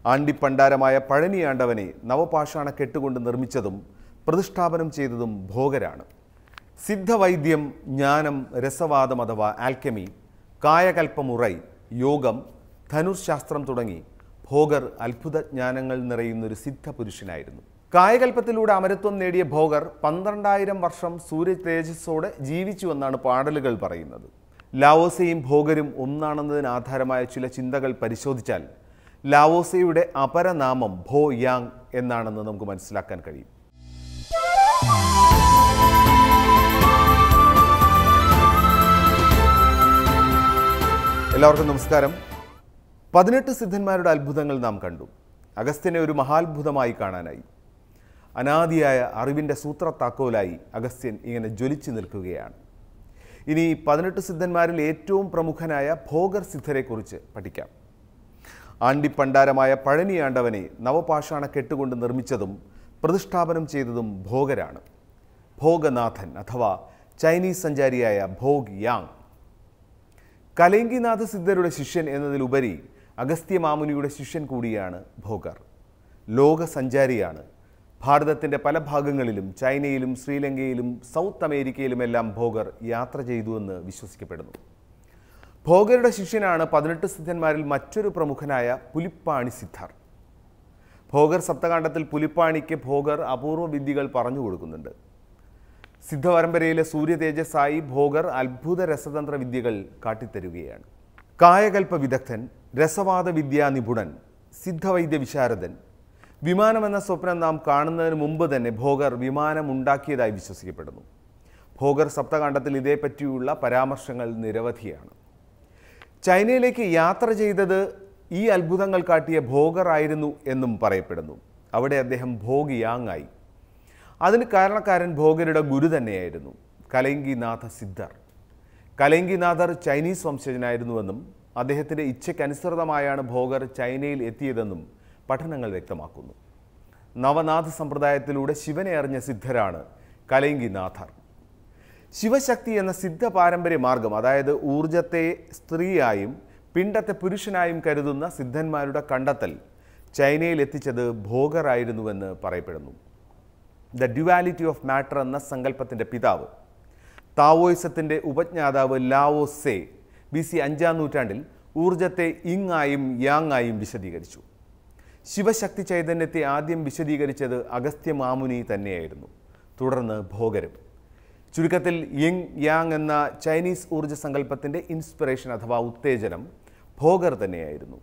ആണ്ടിപ്പണ്ടാരമായ പഴനിയാണ്ടവനെ നവപാഷാണ കെട്ടുകൊണ്ട് നിർമ്മിച്ചതും പ്രതിഷ്ഠാപനം ചെയ്തതും ഭോഗരാണ് സിദ്ധവൈദ്യം ജ്ഞാനം രസവാദം അഥവാ ആൽക്കമി കായകൽപ്പമുറൈ യോഗം ധനുർശാസ്ത്രം തുടങ്ങി ഭോഗർ അത്ഭുത ജ്ഞാനങ്ങൾ നിറയുന്നൊരു സിദ്ധ പുരുഷനായിരുന്നു കായകൽപ്പത്തിലൂടെ അമരത്വം നേടിയ ഭോഗർ പന്ത്രണ്ടായിരം വർഷം സൂര്യ തേജസ്സോടെ ജീവിച്ചു എന്നാണ് പാടലുകൾ പറയുന്നത് ലാവോസയും ഭോഗരും ഒന്നാണെന്നതിന് ആധാരമായ ചില ചിന്തകൾ പരിശോധിച്ചാൽ ലാവോസയുടെ അപരനാമം ഭോ യാങ് എന്നാണെന്ന് നമുക്ക് മനസ്സിലാക്കാൻ കഴിയും എല്ലാവർക്കും നമസ്കാരം പതിനെട്ട് സിദ്ധന്മാരുടെ അത്ഭുതങ്ങൾ നാം കണ്ടു അഗസ്ത്യനെ ഒരു മഹാത്ഭുതമായി കാണാനായി അനാദിയായ അറിവിൻ്റെ സൂത്രത്താക്കോലായി അഗസ്ത്യൻ ഇങ്ങനെ ജ്വലിച്ചു നിൽക്കുകയാണ് ഇനി പതിനെട്ട് സിദ്ധന്മാരിൽ ഏറ്റവും പ്രമുഖനായ ഭോഗർ സിദ്ധരെക്കുറിച്ച് പഠിക്കാം ആണ്ടിപ്പണ്ടാരമായ പഴനിയാണ്ടവനെ നവപാഷാണ കെട്ടുകൊണ്ട് നിർമ്മിച്ചതും പ്രതിഷ്ഠാപനം ചെയ്തതും ഭോഗരാണ് ഭോഗനാഥൻ അഥവാ ചൈനീസ് സഞ്ചാരിയായ ഭോഗ് യാങ് കലങ്കിനാഥ സിദ്ധരുടെ ശിഷ്യൻ എന്നതിലുപരി അഗസ്ത്യ മാമുനിയുടെ ശിഷ്യൻ കൂടിയാണ് ഭോഗർ ലോക സഞ്ചാരിയാണ് ഭാരതത്തിൻ്റെ പല ഭാഗങ്ങളിലും ചൈനയിലും ശ്രീലങ്കയിലും സൗത്ത് അമേരിക്കയിലുമെല്ലാം ഭോഗർ യാത്ര ചെയ്തുവെന്ന് വിശ്വസിക്കപ്പെടുന്നു ഭോഗരുടെ ശിഷ്യനാണ് പതിനെട്ട് സിദ്ധന്മാരിൽ മറ്റൊരു പ്രമുഖനായ പുലിപ്പാണി സിദ്ധർ ഭോഗർ സപ്തകാണ്ഡത്തിൽ പുലിപ്പാണിക്ക് ഭോഗർ അപൂർവ വിദ്യകൾ പറഞ്ഞു കൊടുക്കുന്നുണ്ട് സിദ്ധപരമ്പരയിലെ സൂര്യ തേജസ്സായി ഭോഗർ അത്ഭുത രസതന്ത്ര വിദ്യകൾ കാട്ടിത്തരുകയാണ് കായകൽപ്പ വിദഗ്ധൻ രസവാദ വിദ്യാ നിപുണൻ സിദ്ധവൈദ്യ വിശാരദൻ വിമാനമെന്ന സ്വപ്നം നാം കാണുന്നതിന് മുമ്പ് തന്നെ ഭോഗർ വിമാനം ഉണ്ടാക്കിയതായി വിശ്വസിക്കപ്പെടുന്നു ഭോഗർ സപ്തകാണ്ഡത്തിൽ ഇതേപ്പറ്റിയുള്ള പരാമർശങ്ങൾ നിരവധിയാണ് ചൈനയിലേക്ക് യാത്ര ചെയ്തത് ഈ അത്ഭുതങ്ങൾ കാട്ടിയ ഭോഗർ ആയിരുന്നു എന്നും പറയപ്പെടുന്നു അവിടെ അദ്ദേഹം ഭോഗ് യാങ് ആയി അതിന് കാരണക്കാരൻ ഭോഗരുടെ ഗുരു തന്നെയായിരുന്നു കലങ്കിനാഥ സിദ്ധർ കലങ്കിനാഥർ ചൈനീസ് വംശജനായിരുന്നുവെന്നും അദ്ദേഹത്തിൻ്റെ ഇച്ഛയ്ക്കനുസൃതമായാണ് ഭോഗർ ചൈനയിൽ എത്തിയതെന്നും പഠനങ്ങൾ വ്യക്തമാക്കുന്നു നവനാഥ സമ്പ്രദായത്തിലൂടെ ശിവനെ അറിഞ്ഞ സിദ്ധരാണ് കലങ്കിനാഥർ ശിവശക്തി എന്ന സിദ്ധ പാരമ്പര്യ മാർഗം അതായത് ഊർജത്തെ സ്ത്രീയായും പിണ്ടത്തെ പുരുഷനായും കരുതുന്ന സിദ്ധന്മാരുടെ കണ്ടെത്തൽ ചൈനയിൽ എത്തിച്ചത് ഭോഗറായിരുന്നുവെന്ന് പറയപ്പെടുന്നു ദ ഡ്യുവാലിറ്റി ഓഫ് മാറ്റർ എന്ന സങ്കല്പത്തിൻ്റെ പിതാവ് താവോയിസത്തിൻ്റെ ഉപജ്ഞാതാവ് ലാവോ സേ ബി സി അഞ്ചാം നൂറ്റാണ്ടിൽ ഊർജത്തെ ഇങ് ആയും യാങ് ആയും വിശദീകരിച്ചു ശിവശക്തി ചൈതന്യത്തെ ആദ്യം വിശദീകരിച്ചത് അഗസ്ത്യ മാമുനി തന്നെയായിരുന്നു തുടർന്ന് ഭോഗരും ചുരുക്കത്തിൽ യിങ് യാങ് എന്ന ചൈനീസ് ഊർജ്ജ സങ്കല്പത്തിൻ്റെ ഇൻസ്പിറേഷൻ അഥവാ ഉത്തേജനം ഭോഗർ തന്നെയായിരുന്നു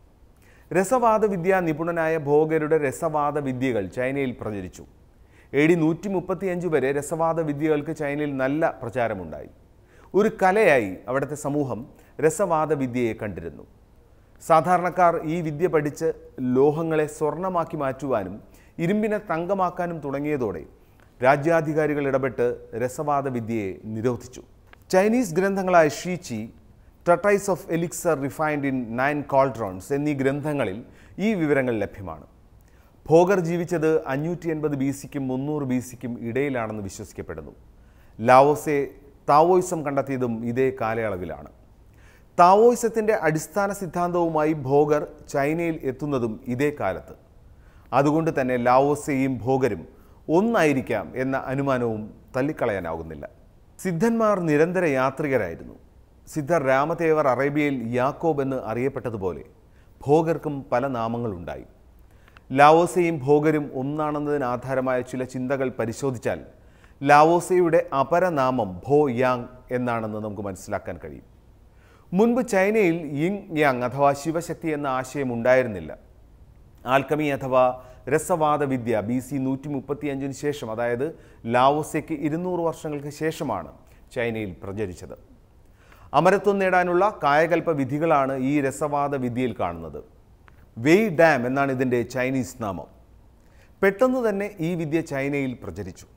രസവാദ വിദ്യാ നിപുണനായ ഭോഗരുടെ രസവാദ വിദ്യകൾ ചൈനയിൽ പ്രചരിച്ചു എ ഡി നൂറ്റി മുപ്പത്തിയഞ്ച് വരെ രസവാദ വിദ്യകൾക്ക് ചൈനയിൽ നല്ല പ്രചാരമുണ്ടായി ഒരു കലയായി അവിടുത്തെ സമൂഹം രസവാദ വിദ്യയെ കണ്ടിരുന്നു സാധാരണക്കാർ ഈ വിദ്യ പഠിച്ച് ലോഹങ്ങളെ സ്വർണമാക്കി മാറ്റുവാനും ഇരുമ്പിനെ തങ്കമാക്കാനും തുടങ്ങിയതോടെ രാജ്യാധികാരികൾ ഇടപെട്ട് രസവാദ വിദ്യയെ നിരോധിച്ചു ചൈനീസ് ഗ്രന്ഥങ്ങളായ Shiji treatise of elixir refined in nine cauldrons എന്നീ ഗ്രന്ഥങ്ങളിൽ ഈ വിവരങ്ങൾ ലഭ്യമാണ് ഭോഗർ ജീവിച്ചത് അഞ്ഞൂറ്റി എൺപത് ബി സിക്കും മുന്നൂറ് ബി സിക്കും ഇടയിലാണെന്ന് വിശ്വസിക്കപ്പെടുന്നു ലാവോസെ താവോയിസം കണ്ടെത്തിയതും ഇതേ കാലയളവിലാണ് താവോയിസത്തിൻ്റെ അടിസ്ഥാന സിദ്ധാന്തവുമായി ഭോഗർ ചൈനയിൽ എത്തുന്നതും ഇതേ കാലത്ത് അതുകൊണ്ട് തന്നെ ലാവോസയും ഭോഗരും ഒന്നായിരിക്കാം എന്ന അനുമാനവും തള്ളിക്കളയാനാകുന്നില്ല സിദ്ധന്മാർ നിരന്തര യാത്രികരായിരുന്നു സിദ്ധർ രാമതേവർ അറേബ്യയിൽ യാക്കോബ് എന്ന് അറിയപ്പെട്ടതുപോലെ ഭോഗർക്കും പല നാമങ്ങളുണ്ടായി ലാവോസയും ഭോഗരും ഒന്നാണെന്നതിന് ആധാരമായ ചില ചിന്തകൾ പരിശോധിച്ചാൽ ലാവോസയുടെ അപരനാമം ഭോ യാങ് എന്നാണെന്ന് നമുക്ക് മനസ്സിലാക്കാൻ കഴിയും മുൻപ് ചൈനയിൽ യിങ് യാങ് അഥവാ ശിവശക്തി എന്ന ആശയം ഉണ്ടായിരുന്നില്ല ആൽക്കമി അഥവാ രസവാദ വിദ്യ ബി സി നൂറ്റി മുപ്പത്തിയഞ്ചിന് ശേഷം അതായത് ലാവോസയ്ക്ക് ഇരുന്നൂറ് വർഷങ്ങൾക്ക് ശേഷമാണ് ചൈനയിൽ പ്രചരിച്ചത് അമരത്വം നേടാനുള്ള കായകൽപ്പ വിധികളാണ് ഈ രസവാദ വിദ്യയിൽ കാണുന്നത് വെയ് ഡാം എന്നാണ് ഇതിൻ്റെ ചൈനീസ് നാമം പെട്ടെന്ന് തന്നെ ഈ വിദ്യ ചൈനയിൽ പ്രചരിച്ചു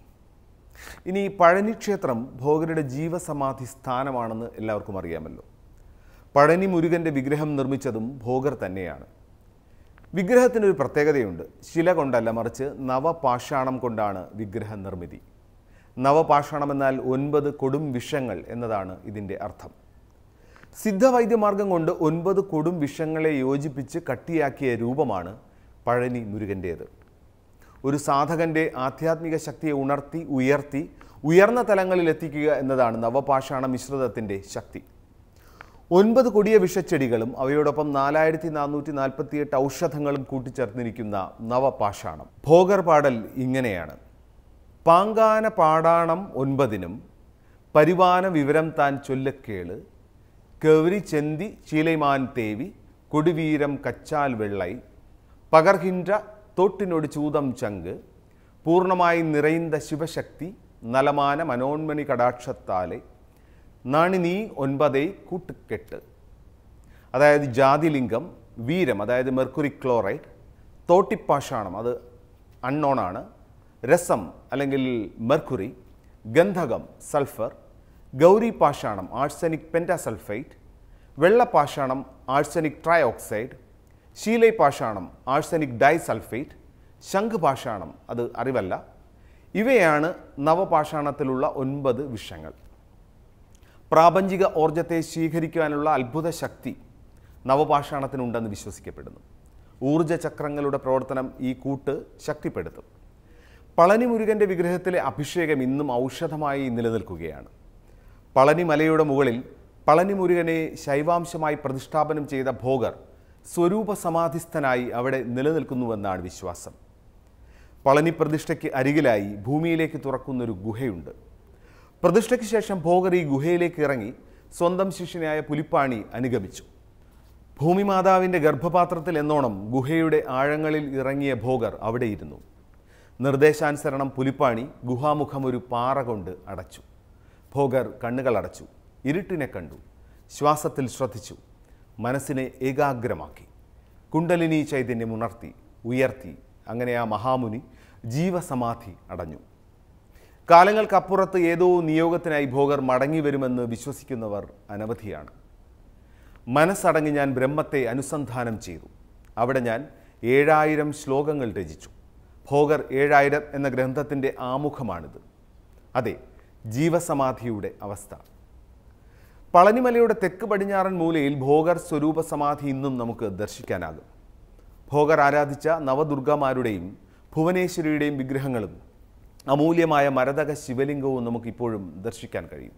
ഇനി പഴനി ക്ഷേത്രം ഭോഗരുടെ ജീവസമാധി സ്ഥാനമാണെന്ന് എല്ലാവർക്കും അറിയാമല്ലോ പഴനി മുരുകൻ്റെ വിഗ്രഹം നിർമ്മിച്ചതും ഭോഗർ തന്നെയാണ് വിഗ്രഹത്തിനൊരു പ്രത്യേകതയുണ്ട് ശില കൊണ്ടല്ല മറിച്ച് നവപാഷാണം കൊണ്ടാണ് വിഗ്രഹ നിർമ്മിതി നവപാഷാണം എന്നാൽ ഒൻപത് കൊടും വിഷങ്ങൾ എന്നതാണ് ഇതിൻ്റെ അർത്ഥം സിദ്ധവൈദ്യമാർഗം കൊണ്ട് ഒൻപത് കൊടും വിഷങ്ങളെ യോജിപ്പിച്ച് കട്ടിയാക്കിയ രൂപമാണ് പഴനി മുരുകൻ്റേത് ഒരു സാധകന്റെ ആധ്യാത്മിക ശക്തിയെ ഉണർത്തി ഉയർത്തി ഉയർന്ന തലങ്ങളിൽ എത്തിക്കുക എന്നതാണ് നവപാഷാണ മിശ്രിതത്തിൻ്റെ ശക്തി ഒൻപത് കൊടിയ വിഷച്ചെടികളും അവയോടൊപ്പം നാലായിരത്തി നാനൂറ്റി നാൽപ്പത്തിയെട്ട് ഔഷധങ്ങളും കൂട്ടിച്ചേർന്നിരിക്കുന്ന നവപാഷാണം ഭോഗർ പാടൽ ഇങ്ങനെയാണ് പാങ്കാന പാടാണം ഒൻപതിനും പരിവാന വിവരം താൻ ചൊല്ലക്കേള് കൗരി ചെന്തി ചീലൈമാൻ തേവി കൊടിവീരം കച്ചാൽ വെള്ളൈ പകർഹിன்ற തോട്ടിനൊട് ചൂതം ചങ്ക് പൂർണ്ണമായി നിറയുന്ന ശിവശക്തി നലമാന മനോന്മണി കടാക്ഷത്താലെ നാണി നീ ഒൻപതേ കൂട്ടുകെട്ട് അതായത് ജാതിലിംഗം വീരം അതായത് മെർക്കുറി ക്ലോറൈഡ് തോട്ടിപ്പാഷാണം അത് അൺനോണാണ് രസം അല്ലെങ്കിൽ മെർക്കുറി ഗന്ധകം സൾഫർ ഗൗരി പാഷാണം ആഴ്സനിക് പെൻറ്റാസൾഫൈറ്റ് വെള്ളപ്പാഷാണം ആഴ്സനിക് ട്രയോക്സൈഡ് ശീലൈ പാഷാണം ആഴ്സനിക് ഡൈസൾഫേറ്റ് ശംഖ് പാഷാണം അത് അറിവല്ല ഇവയാണ് നവപാഷാണത്തിലുള്ള ഒൻപത് വിഷങ്ങൾ പ്രാപഞ്ചിക ഊർജത്തെ സ്വീകരിക്കുവാനുള്ള അത്ഭുത ശക്തി നവപാഷാണത്തിനുണ്ടെന്ന് വിശ്വസിക്കപ്പെടുന്നു ഊർജ ചക്രങ്ങളുടെ പ്രവർത്തനം ഈ കൂട്ട് ശക്തിപ്പെടുത്തും പളനി മുരുകൻ്റെ വിഗ്രഹത്തിലെ അഭിഷേകം ഇന്നും ഔഷധമായി നിലനിൽക്കുകയാണ് പളനി മലയുടെ മുകളിൽ പളനി മുരുകനെ ശൈവാംശമായി പ്രതിഷ്ഠാപനം ചെയ്ത ഭോഗർ സ്വരൂപ സമാധിസ്ഥനായി അവിടെ നിലനിൽക്കുന്നുവെന്നാണ് വിശ്വാസം പളനി പ്രതിഷ്ഠയ്ക്ക് അരികിലായി ഭൂമിയിലേക്ക് തുറക്കുന്നൊരു ഗുഹയുണ്ട് പ്രതിഷ്ഠയ്ക്ക് ശേഷം ഭോഗർ ഈ ഗുഹയിലേക്ക് ഇറങ്ങി സ്വന്തം ശിഷ്യനായ പുലിപ്പാണി അനുഗമിച്ചു ഭൂമിമാതാവിൻ്റെ ഗർഭപാത്രത്തിൽ എന്നോണം ഗുഹയുടെ ആഴങ്ങളിൽ ഇറങ്ങിയ ഭോഗർ അവിടെയിരുന്നു നിർദ്ദേശാനുസരണം പുലിപ്പാണി ഗുഹാമുഖം ഒരു പാറ കൊണ്ട് അടച്ചു ഭോഗർ കണ്ണുകൾ അടച്ചു ഇരുട്ടിനെ കണ്ടു ശ്വാസത്തിൽ ശ്രദ്ധിച്ചു മനസ്സിനെ ഏകാഗ്രമാക്കി കുണ്ടലിനി ചൈതന്യം ഉണർത്തി ഉയർത്തി അങ്ങനെ ആ മഹാമുനി ജീവസമാധി അടഞ്ഞു കാലങ്ങൾക്കപ്പുറത്ത് ഏതോ നിയോഗത്തിനായി ഭോഗർ മടങ്ങി വരുമെന്ന് വിശ്വസിക്കുന്നവർ അനവധിയാണ് മനസ്സടങ്ങി ഞാൻ ബ്രഹ്മത്തെ അനുസന്ധാനം ചെയ്തു അവിടെ ഞാൻ ഏഴായിരം ശ്ലോകങ്ങൾ രചിച്ചു ഭോഗർ ഏഴായിരം എന്ന ഗ്രന്ഥത്തിൻ്റെ ആമുഖമാണിത് അതെ ജീവസമാധിയുടെ അവസ്ഥ പളനിമലയുടെ തെക്ക് പടിഞ്ഞാറൻ മൂലയിൽ ഭോഗർ സ്വരൂപ സമാധി ഇന്നും നമുക്ക് ദർശിക്കാനാകും ഭോഗർ ആരാധിച്ച നവദുർഗമാരുടെയും ഭുവനേശ്വരിയുടെയും വിഗ്രഹങ്ങളും അമൂല്യമായ മരതക ശിവലിംഗവും നമുക്കിപ്പോഴും ദർശിക്കാൻ കഴിയും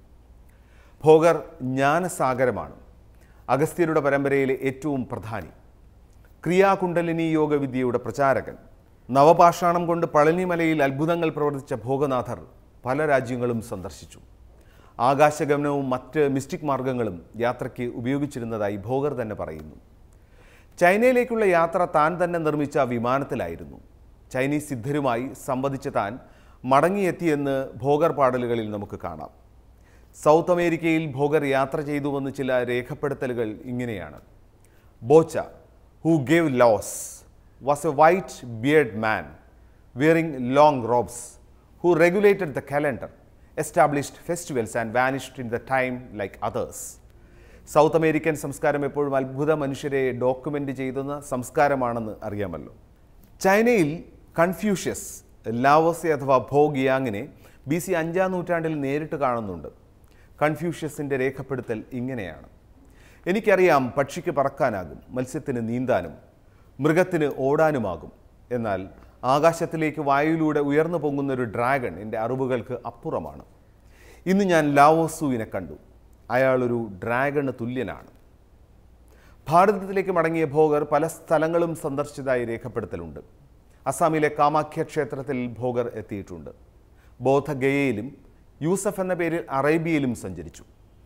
ഭോഗർ ജ്ഞാനസാഗരമാണ് അഗസ്ത്യരുടെ പരമ്പരയിലെ ഏറ്റവും പ്രധാനി ക്രിയാകുണ്ടലിനി യോഗവിദ്യയുടെ പ്രചാരകൻ നവപാഷാണം കൊണ്ട് പളനിമലയിൽ അത്ഭുതങ്ങൾ പ്രവർത്തിച്ച ഭോഗനാഥർ പല രാജ്യങ്ങളും സന്ദർശിച്ചു ആകാശഗമനവും മറ്റ് മിസ്റ്റിക് മാർഗങ്ങളും യാത്രയ്ക്ക് ഉപയോഗിച്ചിരുന്നതായി ഭോഗർ തന്നെ പറയുന്നു ചൈനയിലേക്കുള്ള യാത്ര താൻ തന്നെ നിർമ്മിച്ച വിമാനത്തിലായിരുന്നു ചൈനീസ് സിദ്ധരുമായി സംവദിച്ച താൻ മടങ്ങിയെത്തിയെന്ന് ഭോഗർ പാടലുകളിൽ നമുക്ക് കാണാം സൗത്ത് അമേരിക്കയിൽ ഭോഗർ യാത്ര ചെയ്തുവെന്ന് ചില രേഖപ്പെടുത്തലുകൾ ഇങ്ങനെയാണ് ബോച്ച who gave laws was a white beard man wearing long robes who regulated the calendar established festivals and vanished in the time like others South American സംസ്കാരം എപ്പോഴും അത്ഭുത മനുഷ്യരെ ഡോക്യുമെൻ്റ് ചെയ്യുന്ന സംസ്കാരമാണെന്ന് അറിയാമല്ലോ ചൈനയിൽ കൺഫ്യൂഷ്യസ് ലാവോസെ അഥവാ ഭോഗിയാങ്ങിനെ ബി സി അഞ്ചാം നൂറ്റാണ്ടിൽ നേരിട്ട് കാണുന്നുണ്ട് കൺഫ്യൂഷ്യസിൻ്റെ രേഖപ്പെടുത്തൽ ഇങ്ങനെയാണ് എനിക്കറിയാം പക്ഷിക്ക് പറക്കാനാകും മത്സ്യത്തിന് നീന്താനും മൃഗത്തിന് ഓടാനുമാകും എന്നാൽ ആകാശത്തിലേക്ക് വായുവിലൂടെ ഉയർന്നു പൊങ്ങുന്ന ഒരു ഡ്രാഗൺ എൻ്റെ അറിവുകൾക്ക് അപ്പുറമാണ് ഇന്ന് ഞാൻ ലാവോസുവിനെ കണ്ടു അയാളൊരു ഡ്രാഗണ് തുല്യനാണ് ഭാരതത്തിലേക്ക് മടങ്ങിയ ഭോഗർ പല സ്ഥലങ്ങളും സന്ദർശിച്ചതായി രേഖപ്പെടുത്തലുണ്ട് അസാമിലെ കാമാഖ്യ ക്ഷേത്രത്തിൽ ഭോഗർ എത്തിയിട്ടുണ്ട് ബോധഗയയിലും യൂസഫ് എന്ന പേരിൽ അറേബ്യയിലും സഞ്ചരിച്ചു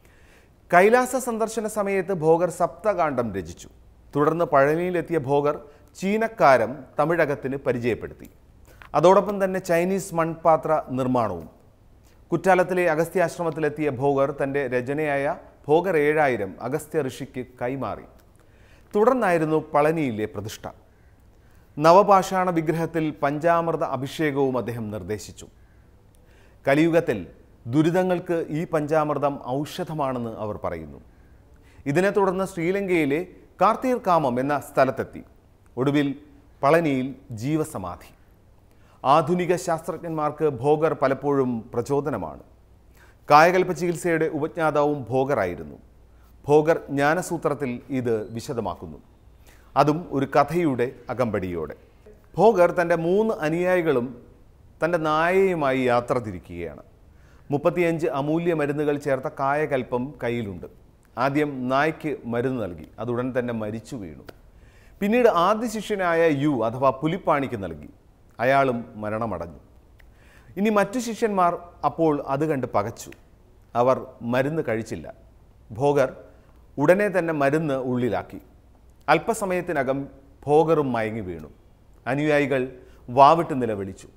കൈലാസ സന്ദർശന സമയത്ത് ഭോഗർ സപ്തകാണ്ഡം രചിച്ചു തുടർന്ന് പഴനിയിലെത്തിയ ഭോഗർ ചീനക്കാരം തമിഴകത്തിന് പരിചയപ്പെടുത്തി അതോടൊപ്പം തന്നെ ചൈനീസ് മൺപാത്ര നിർമ്മാണവും കുറ്റാലത്തിലെ അഗസ്ത്യാശ്രമത്തിലെത്തിയ ഭോഗർ തൻ്റെ രചനയായ ഭോഗർ ഏഴായിരം അഗസ്ത്യ ഋഷിക്ക് കൈമാറി തുടർന്നായിരുന്നു പളനിയിലെ പ്രതിഷ്ഠ നവപാഷാണ വിഗ്രഹത്തിൽ പഞ്ചാമൃത അഭിഷേകവും അദ്ദേഹം നിർദ്ദേശിച്ചു കലിയുഗത്തിൽ ദുരിതങ്ങൾക്ക് ഈ പഞ്ചാമൃതം ഔഷധമാണെന്ന് അവർ പറയുന്നു ഇതിനെ തുടർന്ന് ശ്രീലങ്കയിലെ കാർത്തീർ കാമം എന്ന സ്ഥലത്തെത്തി ഒടുവിൽ പളനിയിൽ ജീവസമാധി ആധുനിക ശാസ്ത്രജ്ഞന്മാർക്ക് ഭോഗർ പലപ്പോഴും പ്രചോദനമാണ് കായകൽപ്പ ചികിത്സയുടെ ഉപജ്ഞാതാവും ഭോഗറായിരുന്നു ഭോഗർ ജ്ഞാനസൂത്രത്തിൽ ഇത് വിശദമാക്കുന്നു അതും ഒരു കഥയുടെ അകമ്പടിയോടെ ഭോഗർ തൻ്റെ മൂന്ന് അനുയായികളും തൻ്റെ നായയുമായി യാത്ര തിരിക്കുകയാണ് മുപ്പത്തിയഞ്ച് അമൂല്യ മരുന്നുകൾ ചേർത്ത കായകൽപ്പം കയ്യിലുണ്ട് ആദ്യം നായ്ക്ക് മരുന്ന് നൽകി അതുടൻ തന്നെ മരിച്ചു വീണു പിന്നീട് ആദ്യ ശിഷ്യനായ യു അഥവാ പുലിപ്പാണിക്ക് നൽകി അയാളും മരണമടഞ്ഞു ഇനി മറ്റു ശിഷ്യന്മാർ അപ്പോൾ അത് കണ്ട് പകച്ചു അവർ മരുന്ന് കഴിച്ചില്ല ഭോഗർ ഉടനെ തന്നെ മരുന്ന് ഉള്ളിലാക്കി അല്പസമയത്തിനകം ഭോഗറും മയങ്ങി വീണു അനുയായികൾ വാവിട്ട് നിലവിളിച്ചു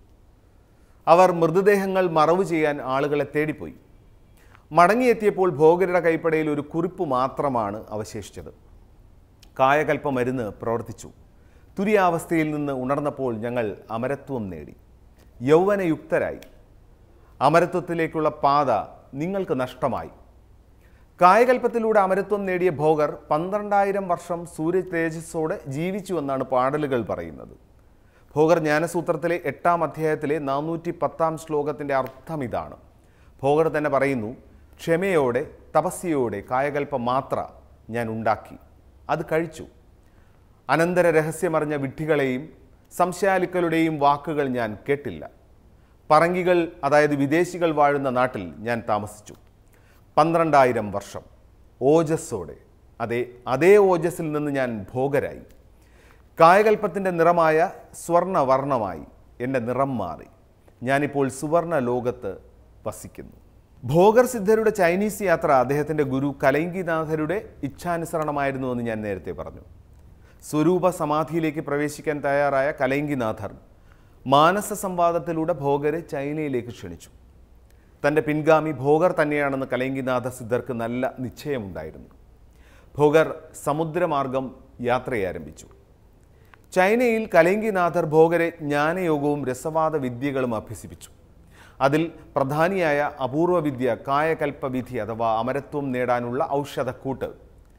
അവർ മൃതദേഹങ്ങൾ മറവ് ചെയ്യാൻ ആളുകളെ തേടിപ്പോയി മടങ്ങിയെത്തിയപ്പോൾ ഭോഗരുടെ കൈപ്പടയിൽ ഒരു കുറിപ്പ് മാത്രമാണ് അവശേഷിച്ചത് കായകൽപ്പ മരുന്ന് പ്രവർത്തിച്ചു തുര്യാവസ്ഥയിൽ നിന്ന് ഉണർന്നപ്പോൾ ഞങ്ങൾ അമരത്വം നേടി യൗവനയുക്തരായി അമരത്വത്തിലേക്കുള്ള പാത നിങ്ങൾക്ക് നഷ്ടമായി കായകൽപ്പത്തിലൂടെ അമരത്വം നേടിയ ഭോഗർ പന്ത്രണ്ടായിരം വർഷം സൂര്യ തേജസ്സോടെ ജീവിച്ചു എന്നാണ് പാടലുകൾ പറയുന്നത് ഭോഗർ ജ്ഞാനസൂത്രത്തിലെ എട്ടാം അധ്യായത്തിലെ നാനൂറ്റി പത്താം ശ്ലോകത്തിൻ്റെ അർത്ഥം ഇതാണ് ഭോഗർ തന്നെ പറയുന്നു ക്ഷമയോടെ തപസ്യയോടെ കായകൽപ്പ മാത്ര ഞാൻ ഉണ്ടാക്കി അത് കഴിച്ചു അനന്തര രഹസ്യമറിഞ്ഞ വിഡ്ഢികളെയും സംശയാലുക്കളുടെയും വാക്കുകൾ ഞാൻ കേട്ടില്ല പറങ്കികൾ അതായത് വിദേശികൾ വാഴുന്ന നാട്ടിൽ ഞാൻ താമസിച്ചു പന്ത്രണ്ടായിരം വർഷം ഓജസ്സോടെ അതെ അതേ ഓജസ്സിൽ നിന്ന് ഞാൻ ഭോഗരായി കായകൽപ്പത്തിൻ്റെ നിറമായ സ്വർണവർണ്ണമായി എൻ്റെ നിറം മാറി ഞാനിപ്പോൾ സുവർണ ലോകത്ത് വസിക്കുന്നു ഭോഗർ സിദ്ധരുടെ ചൈനീസ് യാത്ര അദ്ദേഹത്തിൻ്റെ ഗുരു കലൈങ്കിനാഥരുടെ ഇച്ഛാനുസരണമായിരുന്നു എന്ന് ഞാൻ നേരത്തെ പറഞ്ഞു സ്വരൂപ സമാധിയിലേക്ക് പ്രവേശിക്കാൻ തയ്യാറായ കലൈങ്കിനാഥർ മാനസ സംവാദത്തിലൂടെ ഭോഗരെ ചൈനയിലേക്ക് ക്ഷണിച്ചു തൻ്റെ പിൻഗാമി ഭോഗർ തന്നെയാണെന്ന് കലൈങ്കിനാഥ സിദ്ധർക്ക് നല്ല നിശ്ചയമുണ്ടായിരുന്നു ഭോഗർ സമുദ്രമാർഗം യാത്രയാരംഭിച്ചു ചൈനയിൽ കലൈങ്കിനാഥർ ഭോഗരെ ജ്ഞാനയോഗവും രസവാദ വിദ്യകളും അഭ്യസിപ്പിച്ചു അതിൽ പ്രധാനിയായ അപൂർവ വിദ്യ കായകൽപ്പ വിധി അഥവാ അമരത്വം നേടാനുള്ള ഔഷധക്കൂട്ട്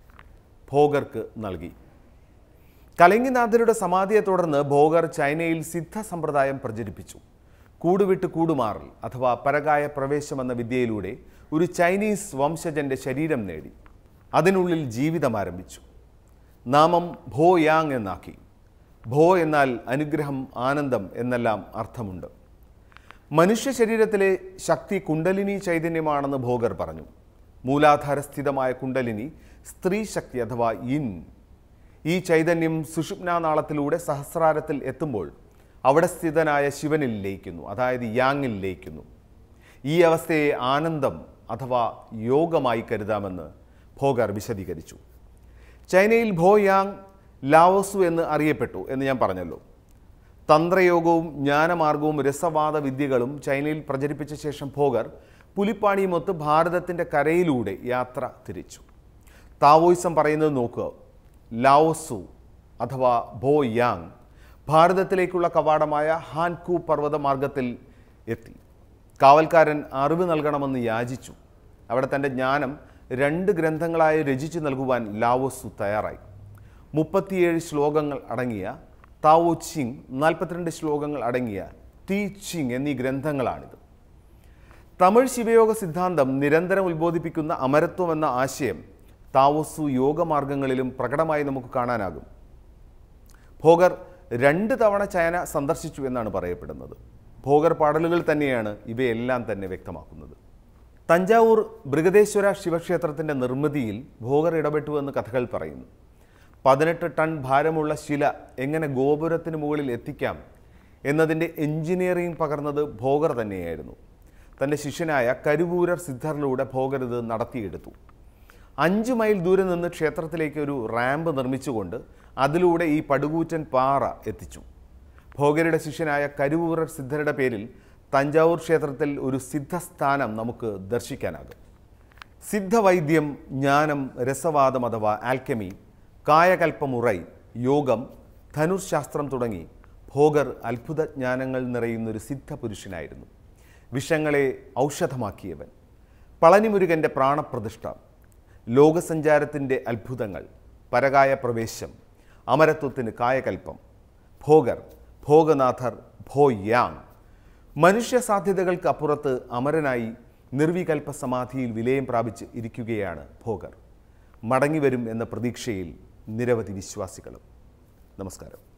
ഭോഗർക്ക് നൽകി കലങ്കിനാഥരുടെ സമാധിയെ തുടർന്ന് ഭോഗർ ചൈനയിൽ സിദ്ധ സമ്പ്രദായം പ്രചരിപ്പിച്ചു കൂടുവിട്ട് കൂടുമാറൽ അഥവാ പരകായ പ്രവേശം എന്ന വിദ്യയിലൂടെ ഒരു ചൈനീസ് വംശജന്റെ ശരീരം നേടി അതിനുള്ളിൽ ജീവിതം ആരംഭിച്ചു നാമം ഭോ യാങ് എന്നാക്കി ഭോ എന്നാൽ അനുഗ്രഹം ആനന്ദം എന്നെല്ലാം അർത്ഥമുണ്ട് മനുഷ്യ ശരീരത്തിലെ ശക്തി കുണ്ടലിനി ചൈതന്യമാണെന്ന് ഭോഗർ പറഞ്ഞു മൂലാധാരസ്ഥിതമായ കുണ്ടലിനി സ്ത്രീ ശക്തി അഥവാ ഇൻ ഈ ചൈതന്യം സുഷുപ്നാനാളത്തിലൂടെ സഹസ്രാരത്തിൽ എത്തുമ്പോൾ അവിടെ സ്ഥിതനായ ശിവനിൽ ലയിക്കുന്നു അതായത് യാങ്ങിൽ ലയിക്കുന്നു ഈ അവസ്ഥയെ ആനന്ദം അഥവാ യോഗമായി കരുതാമെന്ന് ഭോഗർ വിശദീകരിച്ചു ചൈനയിൽ ഭോ യാങ് ലാവോസു എന്ന് അറിയപ്പെട്ടു എന്ന് ഞാൻ പറഞ്ഞല്ലോ തന്ത്രയോഗവും ജ്ഞാനമാർഗവും രസവാദ വിദ്യകളും ചൈനയിൽ പ്രചരിപ്പിച്ച ശേഷം ഭോഗർ പുലിപ്പാണിയുമൊത്ത് ഭാരതത്തിൻ്റെ കരയിലൂടെ യാത്ര തിരിച്ചു താവോയിസം പറയുന്നത് നോക്കുക ലാവോസു അഥവാ ഭോ യാങ് ഭാരതത്തിലേക്കുള്ള കവാടമായ ഹാൻകു പർവ്വത മാർഗത്തിൽ എത്തി കാവൽക്കാരൻ അറിവ് നൽകണമെന്ന് യാചിച്ചു അവിടെ തൻ്റെ ജ്ഞാനം രണ്ട് ഗ്രന്ഥങ്ങളായി രചിച്ചു നൽകുവാൻ ലാവോസു തയ്യാറായി മുപ്പത്തിയേഴ് ശ്ലോകങ്ങൾ അടങ്ങിയ താവോ ചിങ് നാൽപ്പത്തിരണ്ട് ശ്ലോകങ്ങൾ അടങ്ങിയ തീ ചിങ് എന്നീ ഗ്രന്ഥങ്ങളാണിത് തമിഴ് ശിവയോഗ സിദ്ധാന്തം നിരന്തരം ഉത്ബോധിപ്പിക്കുന്ന അമരത്വം എന്ന ആശയം താവോസു യോഗമാർഗങ്ങളിലും പ്രകടമായി നമുക്ക് കാണാനാകും ഭോഗർ രണ്ട് തവണ ചൈന സന്ദർശിച്ചു എന്നാണ് പറയപ്പെടുന്നത് ഭോഗർ പാടലുകൾ തന്നെയാണ് ഇവയെല്ലാം തന്നെ വ്യക്തമാക്കുന്നത് തഞ്ചാവൂർ ബൃഹദേശ്വര ശിവക്ഷേത്രത്തിൻ്റെ നിർമ്മിതിയിൽ ഭോഗർ ഇടപെട്ടുവെന്ന് കഥകൾ പറയുന്നു പതിനെട്ട് ടൺ ഭാരമുള്ള ശില എങ്ങനെ ഗോപുരത്തിന് മുകളിൽ എത്തിക്കാം എന്നതിൻ്റെ എഞ്ചിനീയറിംഗ് പകർന്നത് ഭോഗർ തന്നെയായിരുന്നു തൻ്റെ ശിഷ്യനായ കരുവൂരർ സിദ്ധറിലൂടെ ഭോഗർ ഇത് നടത്തിയെടുത്തു അഞ്ച് മൈൽ ദൂരെ നിന്ന് ക്ഷേത്രത്തിലേക്ക് ഒരു റാമ്പ് നിർമ്മിച്ചുകൊണ്ട് അതിലൂടെ ഈ പടുകൂറ്റൻ പാറ എത്തിച്ചു ഭോഗരുടെ ശിഷ്യനായ കരുവൂരർ സിദ്ധരുടെ പേരിൽ തഞ്ചാവൂർ ക്ഷേത്രത്തിൽ ഒരു സിദ്ധസ്ഥാനം നമുക്ക് ദർശിക്കാനാകും സിദ്ധവൈദ്യം ജ്ഞാനം രസവാദം അഥവാ ആൽക്കമി കായകൽപ്പമുറൈ യോഗം ധനുർശാസ്ത്രം തുടങ്ങി ഭോഗർ അത്ഭുത ജ്ഞാനങ്ങൾ നിറയുന്നൊരു സിദ്ധ പുരുഷനായിരുന്നു വിഷങ്ങളെ ഔഷധമാക്കിയവൻ പളനിമുരുകൻ്റെ പ്രാണപ്രതിഷ്ഠ ലോകസഞ്ചാരത്തിൻ്റെ അത്ഭുതങ്ങൾ പരകായ പ്രവേശം അമരത്വത്തിന് കായകൽപ്പം ഭോഗർ ഭോഗനാഥർ ഭോ യാങ് മനുഷ്യ സാധ്യതകൾക്ക് അപ്പുറത്ത് അമരനായി നിർവികൽപ്പ സമാധിയിൽ വിലയം പ്രാപിച്ച് ഇരിക്കുകയാണ് ഭോഗർ മടങ്ങിവരും എന്ന പ്രതീക്ഷയിൽ നിരവധി വിശ്വാസികളും നമസ്കാരം